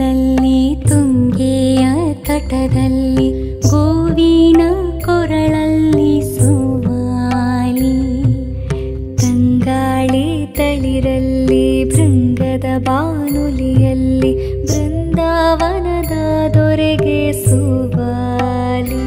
ಊರಲ್ಲಿ ತುಂಗೆಯ ತಟದಲ್ಲಿ ಗೋವಿನ ಕೊರಳಲ್ಲಿ ಸುವಾಲಿ ತಂಗಾಳಿ ತಳಿರಲ್ಲಿ ಭೃಂಗದ ಬಾನುಲಿಯಲ್ಲಿ ಬೃಂದಾವನದ ದೊರೆಗೆ ಸುವಾಲಿ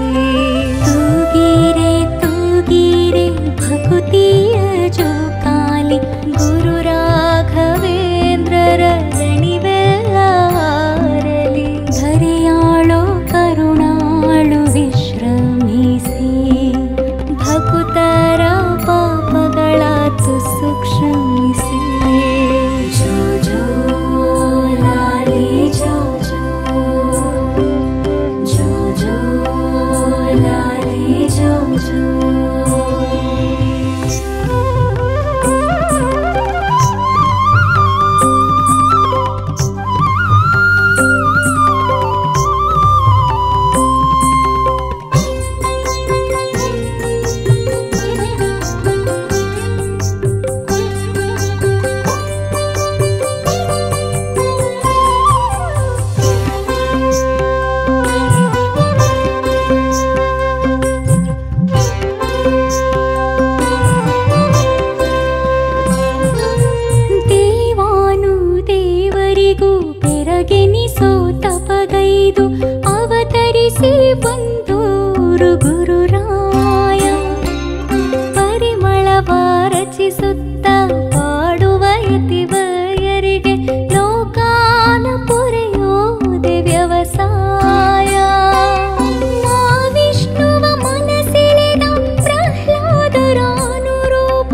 ತೂಗೀರೆ ತೂಗೀರೆ ಭಕುತಿಯ ಜೋಕಾಲಿ ಗುರು ರಾಘವೇಂದ್ರರ ದಣಿವೆಲ್ಲ ಆರಲಿ ಧರೆಯಾಳೋ ಕರುಣಾಳು ವಿಶ್ರಮಿಸಿ ಭಕುತರ ಪಾಪಗಳ ತುಸು ಕ್ಷಮಿಸಿ ಜೋ ಜೋ ಲಾಲಿ ಜೋ ಜೋ ಜೋ ಜೋ ಲಾಲಿ ಜೋ ಜೋ ದೇವಾನು ದೇವರಿಗೂ ಬೆರಗೆನಿಸೋ ತಪಗೈದು ಅವತರಿಸಿ ಬಂದೂರು ಗುರುರಾಯ ಪರಿಮಳವ ರಚಿಸುತ್ತ ಪಾಡುವ ಯತಿವಯರಿಗೆ ಲೋಕಾನ ಪೊರೆಯೋದೆ ವ್ಯವಸಾಯ ವಿಷ್ಣುವ ಮನಸೆಳೆದ ಪ್ರಹ್ಲಾದರ ಅನುರೂಪ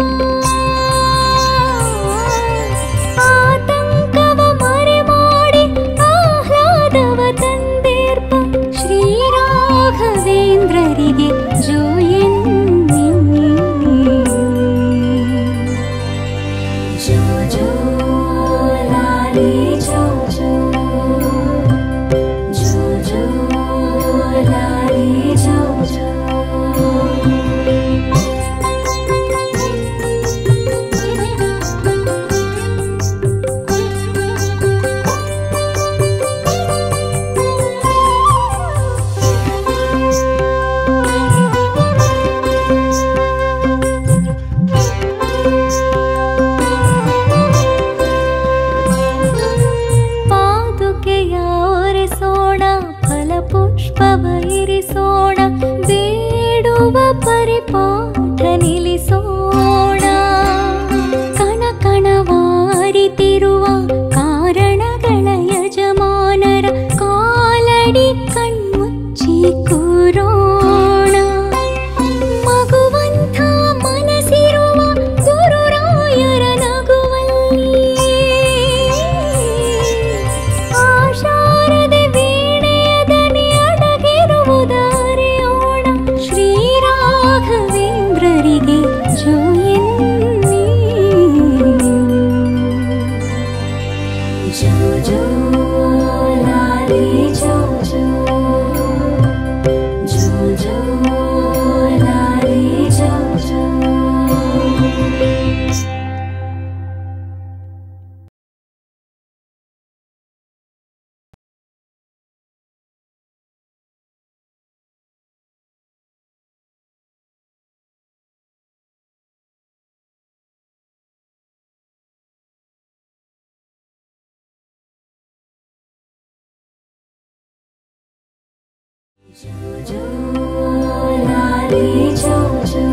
ಆತಂಕವ ಮರೆ ಮಾಡಿ ಆಹ್ಲಾದವ ತಂದೇರ್ಪ ಶ್ರೀರಾಘವೇಂದ್ರರಿಗೆ ಜೋ ಎನ್ನಿ. ಜೋ ಜೋ ಲಾಲಿ ಜೋ ಜೋ ಜೋ ಜೋ ಲಾಲಿ ಜೋ ಜೋ ಪಾದುಕೆಯ ಒರೆಸೋಣ ಫಲಪುಷ್ಪವ ಇರಿಸೋಣ ಬೇಡುವ ಪರಿಪಾಠ ನಿಲ್ಲಿಸೋಣ ಕಣ ಕಣವಾರಿತಿರುವ ಕಾರಣಗಳ ಯಜಮಾನರ ಕಾಲಡಿ ಕಣ್ಮುಚ್ಚಿ ಕೂರೋಣ ಮಗುವಂಥ ಮನಸ್ಸಿರುವ ಗುರುರಾಯರ ನಗುವಲ್ಲಿ ಆಶಾರದೆ ವೀಣೆಯ ದನಿ ಅಡಗಿರುವುದರಿಯೋಣ ಶ್ರೀರಾಘವೇಂದ್ರರಿಗೆ ಜೋ ಎನ್ನಿ. ಜೋ ಜೋ ಲಾಲಿ ಜೋ ಜೋ ಜೋ ಜೋ ಲಾಲಿ ಜೋ ಜೋ ಜೋ ಜೋ ಲಾಲಿ ಜೋ ಜೋ